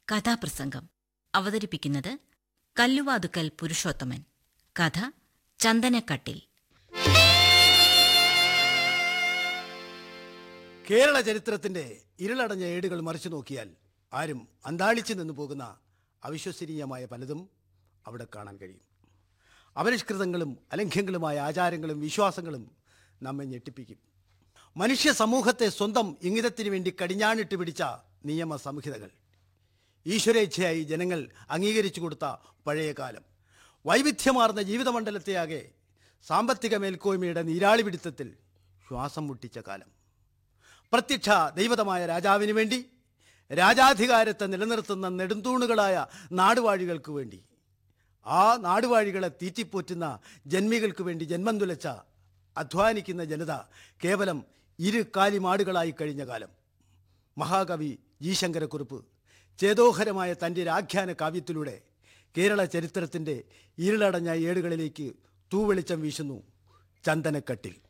കഥാപ്രസംഗം അവതരിപ്പിക്കുന്നത് കല്ലുവാതുക്കൽ പുരുഷോത്തമൻ കഥ ചന്ദനക്കട്ടിൽ കേരള ചരിത്രത്തിന്റെ ഇരുളടഞ്ഞ ഏടുകൾ മറിച്ചു നോക്കിയാൽ ആരും അന്താളിച്ചു നിന്നു പോകുന്ന അവിശ്വസനീയമായ പലതും അവിടെ കാണാൻ കഴിയും അപരിഷ്കൃതങ്ങളും അലംഘ്യങ്ങളുമായ ആചാരങ്ങളും വിശ്വാസങ്ങളും നമ്മെ ഞെട്ടിപ്പിക്കും മനുഷ്യ സമൂഹത്തെ സ്വന്തം ഇംഗിതത്തിന് വേണ്ടി കടിഞ്ഞാണിട്ട് പിടിച്ച നിയമ സംഹിതകൾ ഈശ്വരേച്ഛയായി ജനങ്ങൾ അംഗീകരിച്ചു കൊടുത്ത പഴയ കാലം വൈവിധ്യമാർന്ന ജീവിതമണ്ഡലത്തെയാകെ സാമ്പത്തിക മേൽക്കോയ്മയുടെ നീരാളി പിടുത്തത്തിൽ ശ്വാസം മുട്ടിച്ച കാലം പ്രത്യക്ഷ ദൈവതമായ രാജാവിന് വേണ്ടി രാജാധികാരത്തെ നിലനിർത്തുന്ന നെടുന്തൂണുകളായ നാടുവാഴികൾക്ക് വേണ്ടി ആ നാടുവാഴികളെ തീറ്റിപ്പോറ്റുന്ന ജന്മികൾക്ക് വേണ്ടി ജന്മം തുലച്ച അധ്വാനിക്കുന്ന ജനത കേവലം ഇരു കാലിമാടുകളായി കഴിഞ്ഞ കാലം മഹാകവി ജി ശങ്കരക്കുറുപ്പ് ചേതോഹരമായ തൻ്റെ രാഖ്യാന കാവ്യത്തിലൂടെ കേരള ചരിത്രത്തിൻ്റെ ഇരുളടഞ്ഞ ഏടുകളിലേക്ക് തൂവെളിച്ചം വീശുന്നു ചന്ദനക്കട്ടിൽ